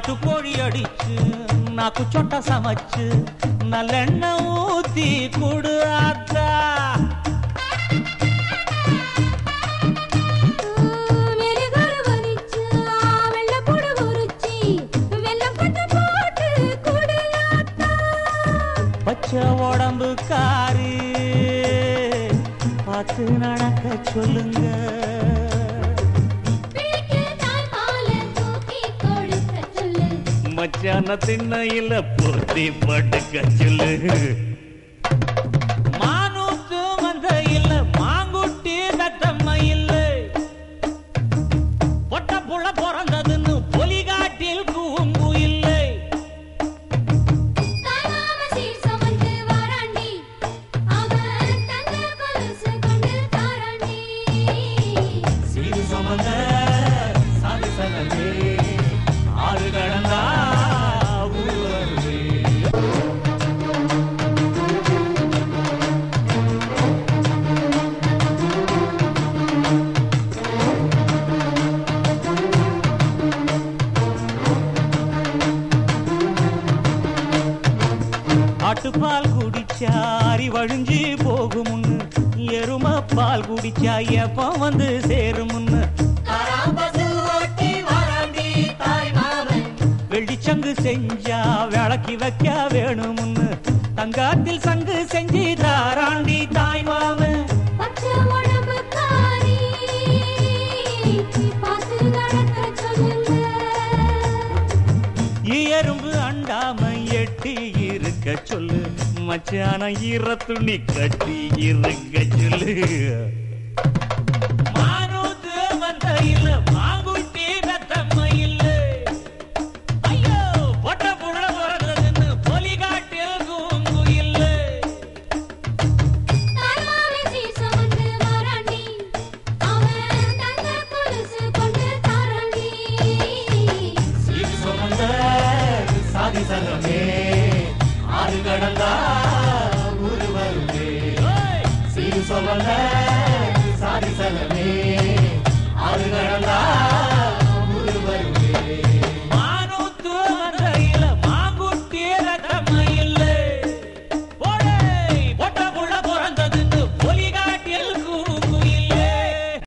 நாட்டுக்கோழி அடிச்சு நாக்கு சொட்ட சமைச்சு நல்லெண்ணெய் ஊத்தி குடு ஆத்தா மெழுகார வலிச்சு வெள்ளப்பூடு உரிச்சி வெள்ளம் கொஞ்சம் போட்டு குடுலாத்தா பச்சை உடம்பு காரு பார்த்து நடக்க சொல்லுங்க பிள்ளைக்கு தாய்ப்பால தூக்கி கொடுக்க சொல்லு மச்சான திண்ணையில பொத்தி படுக்க சொல்லு மானூத்து வந்த இல்ல மாங்குட்டி தத்தம்ம இல்ல பொட்ட புள்ள பிறந்ததுன்னு பொலிகாட்டில் கூம்பு இல்லை தாய்மாம சீர் சுமந்து வாராண்டி அவன் தங்க கொலுசு கொண்டு தாராண்டி சீரு சுமந்த சாமி சனமே ஆறு கடந்தா ஊர் வருவே ஆட்டுப்பால் குடிச்சா அரி வழிஞ்சு போகுமுன்னு எரும பால் குடிச்சா எப்ப வந்து சேருமுன்னு வெள்ளிச்சங்கு செஞ்சா விளக்கி வைக்க வேணுமுன்னு தங்காத்தில் சங்கு செஞ்சு தாராண்டி தாய் மாமன் பச்சை உடம்பு காரி பார்த்து நடக்க சொல்லுங்க எறும்பு அண்டாம எட்டி இருக்க சொல்லு மச்சான ஈர துணி கட்டி இருக்க சொல்லு மானூத்து வந்த இல்ல மாங்குட்டி பெத்தம்ம இல்ல ஐயோ பொட்ட புள்ள பிறந்ததுன்னு பொலிகாட்டில் கூங்கு இல்ல தாய்மாம சீர் சுமந்து வாராண்டி அவன் தங்க கொலுசு கொண்டு தாராண்டி சீர் சுமந்த சாதி சங்கமே ஆறு கடந்தா ஊரு வருவே சீர் சுமந்த